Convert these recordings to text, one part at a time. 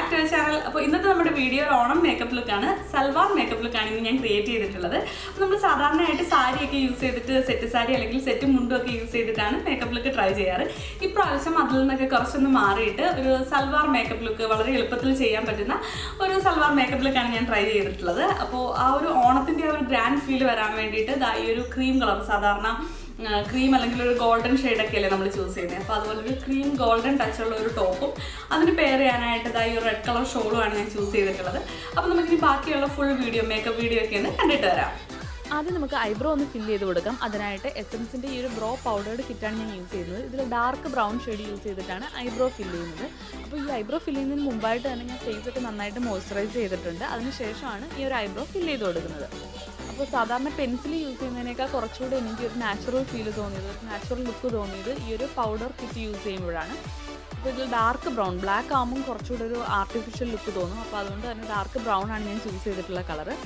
back to channel അപ്പോൾ ഇന്നത്തെ നമ്മുടെ വീഡിയോ ഒരു ഓണം മേക്കപ്പ് ലുക്കാണ് സൽവാർ മേക്കപ്പ് ലുക്കാണ് ഇന്ന് ഞാൻ ക്രിയേറ്റ് ചെയ്തിട്ടുള്ളത് അപ്പോൾ നമ്മൾ സാധാരണയായിട്ട് സാരിയൊക്കെ യൂസ് ചെയ്തിട്ട് സെറ്റ് സാരി അല്ലെങ്കിൽ സെറ്റ് മുണ്ടും ഒക്കെ യൂസ് ചെയ്തിട്ടാണ് മേക്കപ്പ് ലുക്ക് ട്രൈ ചെയ്യാറ് ഇപ്രാവശ്യം അതിൽ നിന്നൊക്കെ കുറച്ചൊന്ന് മാറിയിട്ട് ഒരു സൽവാർ മേക്കപ്പ് ലുക്ക് വളരെ എളുപ്പത്തിൽ ചെയ്യാൻ പറ്റുന്ന ഒരു സൽവാർ മേക്കപ്പ് ലുക്കാണ് ഞാൻ ട്രൈ ചെയ്തിട്ടുള്ളത് അപ്പോൾ ആ ഒരു ഓണത്തിൻ്റെ ആ ഒരു ഗ്രാൻഡ് ഫീൽ വരാൻ വേണ്ടിയിട്ട് ദാ ഈ ഒരു ക്രീം കളർ സാധാരണ ക്രീം അല്ലെങ്കിൽ ഒരു ഗോൾഡൻ ഷെയ്ഡൊക്കെ അല്ലേ നമ്മൾ ചൂസ് ചെയ്യുന്നത് അപ്പോൾ അതുപോലെ ഒരു ക്രീം ഗോൾഡൻ ടച്ചുള്ള ഒരു ടോപ്പും അതിന് പെയർ ചെയ്യാനായിട്ട് ഇതാ ഈ ഒരു റെഡ് കളർ ഷോളുമാണ് ഞാൻ ചൂസ് ചെയ്തിട്ടുള്ളത് അപ്പോൾ നമുക്കിനി ബാക്കിയുള്ള ഫുൾ വീഡിയോ മേക്കപ്പ് വീഡിയോ ഒക്കെ ഒന്ന് കണ്ടിട്ട് വരാം ആദ്യം നമുക്ക് ഐബ്രോ ഒന്ന് ഫില്ല് ചെയ്ത് കൊടുക്കാം അതിനായിട്ട് എസൻസിൻ്റെ ഈ ഒരു ബ്രോ പൗഡേർഡ് കിറ്റാണ് ഞാൻ യൂസ് ചെയ്യുന്നത് ഇതിൽ ഡാർക്ക് ബ്രൗൺ ഷെയ്ഡ് യൂസ് ചെയ്തിട്ടാണ് ഐബ്രോ ഫില്ല് ചെയ്യുന്നത് അപ്പോൾ ഈ ഐബ്രോ ഫില്ല് ചെയ്യുന്നതിന് മുമ്പായിട്ട് തന്നെ ഞാൻ ഫേസ് ഒക്കെ നന്നായിട്ട് മോയ്സ്ചറൈസ് ചെയ്തിട്ടുണ്ട് അതിനുശേഷമാണ് ഈ ഒരു ഐബ്രോ ഫില്ല് ചെയ്ത് കൊടുക്കുന്നത് അപ്പോൾ സാധാരണ പെൻസിൽ യൂസ് ചെയ്യുന്നതിനേക്കാൾ കുറച്ചുകൂടി എനിക്ക് ഒരു നാച്ചുറൽ ഫീൽ തോന്നിയത് ഒരു നാച്ചുറൽ ലുക്ക് തോന്നിയത് ഈ ഒരു പൗഡർ കിറ്റ് യൂസ് ചെയ്യുമ്പോഴാണ് അപ്പോൾ ഇതിൽ ഡാർക്ക് ബ്രൗൺ ബ്ലാക്ക് ആകുമ്പം കുറച്ചുകൂടി ഒരു ആർട്ടിഫിഷ്യൽ ലുക്ക് തോന്നും അപ്പോൾ അതുകൊണ്ട് തന്നെ ഡാർക്ക് ബ്രൗൺ ആണ് ഞാൻ ചൂസ് ചെയ്തിട്ടുള്ള കളറ്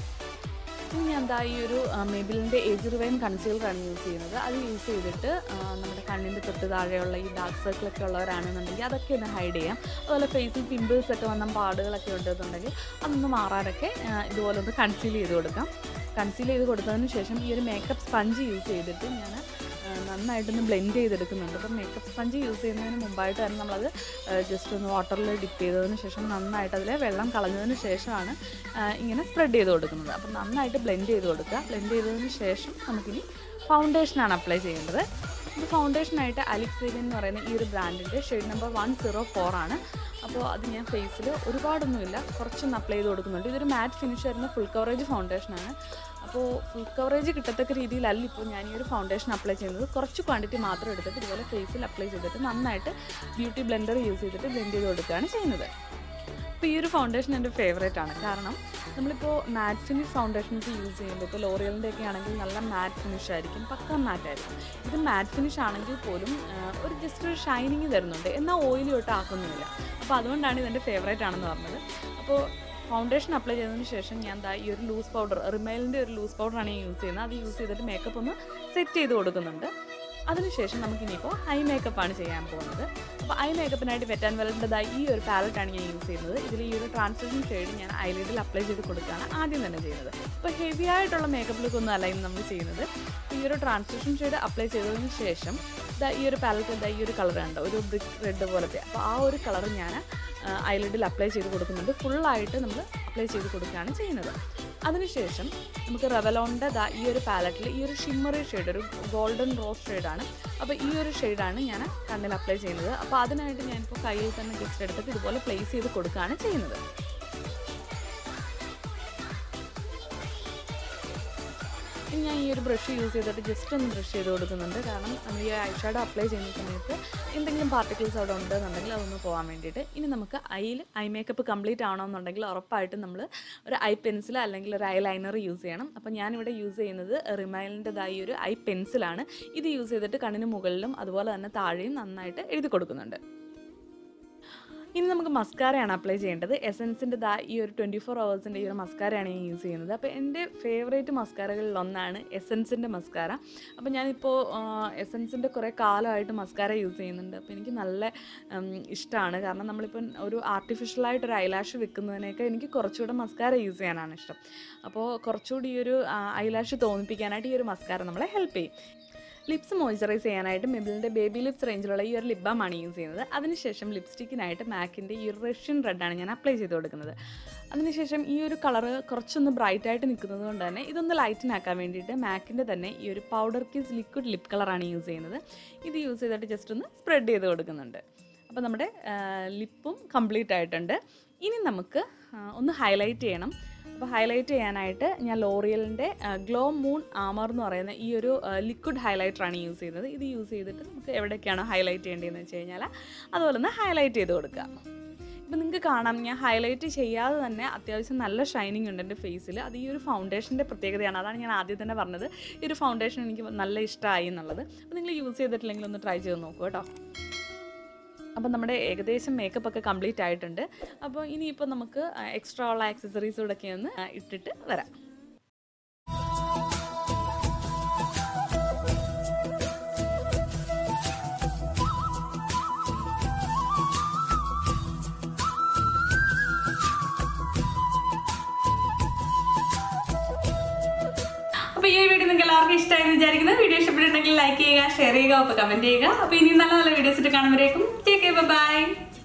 ഇനി ഞാൻ എന്താ ഈ ഒരു മെബിലിൻ്റെ ഏജ് റിവൈൻ കൺസീലറാണ് യൂസ് ചെയ്യുന്നത് അത് യൂസ് ചെയ്തിട്ട് ആ, നമ്മുടെ കണ്ണിൻ്റെ തൊട്ട് താഴെയുള്ള ഈ ഡാർക്ക് സർക്കിളൊക്കെ ഉള്ളവരാണെന്നുണ്ടെങ്കിൽ അതൊക്കെ ഒന്ന് ഹൈഡ് ചെയ്യാം അതുപോലെ ഫേസിൽ പിമ്പിൾസ് ഒക്കെ വന്ന പാടുകളൊക്കെ ഉണ്ടെന്നുണ്ടെങ്കിൽ അതൊന്ന് മാറാനൊക്കെ ആ, ഇതുപോലെ ഒന്ന് കൺസീൽ ചെയ്ത് കൊടുക്കാം കൺസീൽ ചെയ്ത് കൊടുത്തതിന് ശേഷം ഈ ഒരു മേക്കപ്പ് സ്പഞ്ച് യൂസ് ചെയ്തിട്ട് ഞാൻ ആ, നന്നായിട്ടൊന്ന് ബ്ലെൻഡ് ചെയ്തെടുക്കുന്നുണ്ട് അപ്പം മേക്കപ്പ് സ്പഞ്ച് യൂസ് ചെയ്യുന്നതിന് മുമ്പായിട്ട് തന്നെ നമ്മളത് ജസ്റ്റ് ഒന്ന് വാട്ടറിൽ ഡിപ്പ് ചെയ്തതിന് ശേഷം നന്നായിട്ട് അതിൽ വെള്ളം കളഞ്ഞതിന് ശേഷമാണ് ആ, ഇങ്ങനെ സ്പ്രെഡ് ചെയ്ത് കൊടുക്കുന്നത് അപ്പം നന്നായിട്ട് ബ്ലെൻഡ് ചെയ്ത് കൊടുക്കുക ബ്ലെൻഡ് ചെയ്തതിന് ശേഷം നമുക്കിനി ഫൗണ്ടേഷനാണ് അപ്ലൈ ചെയ്യേണ്ടത് ഇത് ഫൗണ്ടേഷനായിട്ട് അലിക്സേരിയൻ എന്ന് പറയുന്ന ഈ ഒരു ബ്രാൻഡിൻ്റെ shade number one zero four ആണ് അപ്പോൾ അത് ഞാൻ ഫേസിൽ ഒരുപാടൊന്നുമില്ല കുറച്ചൊന്ന് അപ്ലൈ ചെയ്ത് കൊടുക്കുന്നുണ്ട് ഇതൊരു മാറ്റ് ഫിനിഷ് വരുന്ന ഫുൾ കവറേജ് ഫൗണ്ടേഷനാണ് അപ്പോൾ ഫുൾ കവറേജ് കിട്ടത്തക്ക രീതിയിലല്ല ഇപ്പോൾ ഞാൻ ഈ ഒരു ഫൗണ്ടേഷൻ അപ്ലൈ ചെയ്യുന്നത് കുറച്ച് ക്വാണ്ടിറ്റി മാത്രം എടുത്തിട്ട് ഇതുപോലെ ഫേസിൽ അപ്ലൈ ചെയ്തിട്ട് നന്നായിട്ട് ബ്യൂട്ടി ബ്ലെൻഡർ യൂസ് ചെയ്തിട്ട് ബ്ലെൻഡ് ചെയ്ത് കൊടുക്കുകയാണ് ചെയ്യുന്നത് അപ്പോൾ ഈ ഒരു ഫൗണ്ടേഷൻ എൻ്റെ ഫേവറേറ്റ് ആണ് കാരണം നമ്മളിപ്പോൾ മാറ്റ് ഫിനിഷ് ഫൗണ്ടേഷൻസ് യൂസ് ചെയ്യുമ്പോൾ ഇപ്പോൾ ലോറിയലിൻ്റെ ഒക്കെ ആണെങ്കിൽ നല്ല മാറ്റ് ഫിനിഷ് ആയിരിക്കും പക്ക മാറ്റ് ആയിരിക്കും ഇത് മാറ്റ് ഫിനിഷ് ആണെങ്കിൽ പോലും ആ, ഒരു ജസ്റ്റ് ഒരു ഷൈനിങ് തരുന്നുണ്ട് എന്നാൽ ഓയിലി തൊട്ട് ആക്കുന്നുമില്ല അപ്പോൾ അതുകൊണ്ടാണ് ഇതെൻ്റെ ഫേവറേറ്റ് ആണെന്ന് പറഞ്ഞത് അപ്പോൾ ഫൗണ്ടേഷൻ അപ്ലൈ ചെയ്തതിന് ശേഷം ഞാൻ ദാ ഈ ഒരു ലൂസ് പൗഡർ റിമൈലിൻ്റെ ഒരു ലൂസ് പൗഡറാണ് ഞാൻ യൂസ് ചെയ്യുന്നത് അത് യൂസ് ചെയ്തിട്ട് മേക്കപ്പ് ഒന്ന് സെറ്റ് ചെയ്ത് കൊടുക്കുന്നുണ്ട് അതിനുശേഷം നമുക്കിനിയിപ്പോൾ ഐ മേക്കപ്പാണ് ചെയ്യാൻ പോകുന്നത് അപ്പോൾ ഐ മേക്കപ്പിനായിട്ട് വെറ്റാൻ വെല്ലിൻ്റെതായി ഈ ഒരു പാലറ്റാണ് ഞാൻ യൂസ് ചെയ്യുന്നത് ഇതിൽ ഈ ഒരു ട്രാൻസ്ലേഷൻ ഷെയ്ഡ് ഞാൻ ഐലൈഡിൽ അപ്ലൈ ചെയ്ത് കൊടുക്കുകയാണ് ആദ്യം തന്നെ ചെയ്യുന്നത് അപ്പോൾ ഹെവി ആയിട്ടുള്ള മേക്കപ്പ് ലുക്ക് ഒന്നും അല്ല ഇന്ന് നമ്മൾ ചെയ്യുന്നത് അപ്പോൾ ഈ ഒരു ട്രാൻസ്ലേഷൻ ഷെയ്ഡ് അപ്ലൈ ചെയ്തതിന് ശേഷം ദാ ഈ ഒരു പാലറ്റ് ദാ ഈ ഒരു കളർ കണ്ടോ ഒരു ബ്രിക്ക് റെഡ് പോലത്തെ അപ്പോൾ ആ ഒരു കളർ ഞാൻ ഐലൈഡിൽ അപ്ലൈ ചെയ്ത് കൊടുക്കുന്നുണ്ട് ഫുള്ളായിട്ട് നമ്മൾ അപ്ലൈ ചെയ്ത് കൊടുക്കുകയാണ് ചെയ്യുന്നത് അതിനുശേഷം നമുക്ക് റെവലോണിൻ്റെ ദാ ഈ ഒരു പാലറ്റിൽ ഈ ഒരു ഷിമ്മറി ഷെയ്ഡ് ഒരു ഗോൾഡൻ റോസ് ഷെയ്ഡാണ് അപ്പോൾ ഈ ഒരു ഷെയ്ഡാണ് ഞാൻ കണ്ണിൽ അപ്ലൈ ചെയ്യുന്നത് അപ്പോൾ അതിനായിട്ട് ഞാനിപ്പോൾ കയ്യിൽ തന്നെ ജസ്റ്റ് എടുത്തിട്ട് ഇതുപോലെ പ്ലേസ് ചെയ്ത് കൊടുക്കുകയാണ് ചെയ്യുന്നത് ഇനി ഞാൻ ഈ ഒരു ബ്രഷ് യൂസ് ചെയ്തിട്ട് ജസ്റ്റ് ഒന്ന് ബ്രഷ് ചെയ്ത് കൊടുക്കുന്നുണ്ട് കാരണം നമ്മൾ ഈ ഐഷാഡോ അപ്ലൈ ചെയ്യുന്ന സമയത്ത് എന്തെങ്കിലും പാർട്ടിക്കിൾസ് അവിടെ ഉണ്ടെന്നുണ്ടെങ്കിൽ അതൊന്ന് പോകാൻ വേണ്ടിയിട്ട് ഇനി നമുക്ക് ഐയിൽ ഐ മേക്കപ്പ് കംപ്ലീറ്റ് ആവണമെന്നുണ്ടെങ്കിൽ ഉറപ്പായിട്ടും നമ്മൾ ഒരു ഐ പെൻസിൽ അല്ലെങ്കിൽ ഒരു ഐ ലൈനർ യൂസ് ചെയ്യണം അപ്പോൾ ഞാനിവിടെ യൂസ് ചെയ്യുന്നത് റിമൈലിൻ്റെതായി ഒരു ഐ പെൻസിലാണ് ഇത് യൂസ് ചെയ്തിട്ട് കണ്ണിന് മുകളിലും അതുപോലെ തന്നെ താഴെയും നന്നായിട്ട് എഴുതി കൊടുക്കുന്നുണ്ട് ഇനി നമുക്ക് മസ്കാരയാണ് അപ്ലൈ ചെയ്യേണ്ടത് എസൻസിൻ്റെ ദാ ഈ ഒരു ട്വൻറ്റി ഫോർ അവേഴ്സിൻ്റെ ഈ ഒരു മസ്കാരയാണ് ഞാൻ യൂസ് ചെയ്യുന്നത് അപ്പോൾ എൻ്റെ ഫേവറേറ്റ് മസ്കാരകളിൽ ഒന്നാണ് എസൻസിൻ്റെ മസ്കാര അപ്പോൾ ഞാനിപ്പോൾ എസൻസിൻ്റെ കുറേ കാലമായിട്ട് മസ്കാര യൂസ് ചെയ്യുന്നുണ്ട് അപ്പോൾ എനിക്ക് നല്ല ഇഷ്ടമാണ് കാരണം നമ്മളിപ്പം ഒരു ആർട്ടിഫിഷ്യലായിട്ടൊരു ഐലാഷ് വെക്കുന്നതിനേക്കാൾ എനിക്ക് കുറച്ചുകൂടെ മസ്കാര യൂസ് ചെയ്യാനാണ് ഇഷ്ടം അപ്പോൾ കുറച്ചുകൂടി ഈ ഒരു ഐലാഷ് തോന്നിപ്പിക്കാനായിട്ട് ഈ ഒരു മസ്കാര നമ്മളെ ഹെൽപ്പ് ചെയ്യും ലിപ്സ് മോയ്സ്ചറൈസ് ചെയ്യാനായിട്ട് മെബിലിൻ്റെ ബേബി ലിപ്സ് റേഞ്ചിലുള്ള ഈ ഒരു ലിപ് ബാമാണ് യൂസ് ചെയ്യുന്നത് അതിനുശേഷം ലിപ്സ്റ്റിക്കിനായിട്ട് മാക്കിൻ്റെ ഈ ഒരു റഷ്യൻ റെഡാണ് ഞാൻ അപ്ലൈ ചെയ്ത് കൊടുക്കുന്നത് അതിനുശേഷം ഈ ഒരു കളറ് കുറച്ചൊന്ന് ബ്രൈറ്റ് ആയിട്ട് നിൽക്കുന്നത് കൊണ്ട് തന്നെ ഇതൊന്ന് ലൈറ്റനാക്കാൻ വേണ്ടിയിട്ട് മാക്കിൻ്റെ തന്നെ ഈ ഒരു പൗഡർ കിസ് ലിക്വിഡ് ലിപ് കളറാണ് യൂസ് ചെയ്യുന്നത് ഇത് യൂസ് ചെയ്തിട്ട് ജസ്റ്റ് ഒന്ന് സ്പ്രെഡ് ചെയ്ത് കൊടുക്കുന്നുണ്ട് അപ്പോൾ നമ്മുടെ ലിപ്പും കംപ്ലീറ്റ് ആയിട്ടുണ്ട് ഇനി നമുക്ക് ആ, ഒന്ന് ഹൈലൈറ്റ് ചെയ്യണം അപ്പോൾ ഹൈലൈറ്റ് ചെയ്യാനായിട്ട് ഞാൻ ലോറിയലിൻ്റെ ഗ്ലോ മൂൺ ആമർ എന്ന് പറയുന്ന ഈ ഒരു ലിക്വിഡ് ഹൈലൈറ്ററാണ് യൂസ് ചെയ്യുന്നത് ഇത് യൂസ് ചെയ്തിട്ട് നമുക്ക് എവിടെയൊക്കെയാണോ ഹൈലൈറ്റ് ചെയ്യേണ്ടതെന്ന് വെച്ച് കഴിഞ്ഞാൽ അതുപോലെ ഒന്ന് ഹൈലൈറ്റ് ചെയ്ത് കൊടുക്കുക ഇപ്പം നിങ്ങൾക്ക് കാണാം ഞാൻ ഹൈലൈറ്റ് ചെയ്യാതെ തന്നെ അത്യാവശ്യം നല്ല ഷൈനിങ് ഉണ്ട് എൻ്റെ ഫേസിൽ അത് ഈ ഒരു ഫൗണ്ടേഷൻ്റെ പ്രത്യേകതയാണ് അതാണ് ഞാൻ ആദ്യം തന്നെ പറഞ്ഞത് ഈ ഒരു ഫൗണ്ടേഷൻ എനിക്ക് നല്ല ഇഷ്ടമായി എന്നുള്ളത് അപ്പോൾ നിങ്ങൾ യൂസ് ചെയ്തിട്ടില്ലെങ്കിൽ ഒന്ന് ട്രൈ ചെയ്ത് നോക്കൂ കേട്ടോ അപ്പോൾ നമ്മുടെ ഏകദേശം മേക്കപ്പ് ഒക്കെ കംപ്ലീറ്റ് ആയിട്ടുണ്ട് അപ്പോൾ ഇനിയിപ്പോൾ നമുക്ക് എക്സ്ട്രാ ഉള്ള ആക്സസറീസ് കൂടെ ഒക്കെ ഒന്ന് ആ, ഇട്ടിട്ട് വരാം അപ്പോൾ ഈ വീഡിയോ നിങ്ങൾക്ക് എല്ലാവർക്കും ഇഷ്ടമായെന്ന് വിചാരിക്കുന്നു വീഡിയോ ഇഷ്ടപ്പെട്ടിട്ടുണ്ടെങ്കിൽ ലൈക്ക് ചെയ്യുക ഷെയർ ചെയ്യുക അപ്പോൾ കമൻറ്റ് ചെയ്യുക അപ്പോൾ ഇനി നല്ല നല്ല വീഡിയോസ് ഇട്ട് കാണുമ്പോഴേക്കും ടേക്ക് ബൈ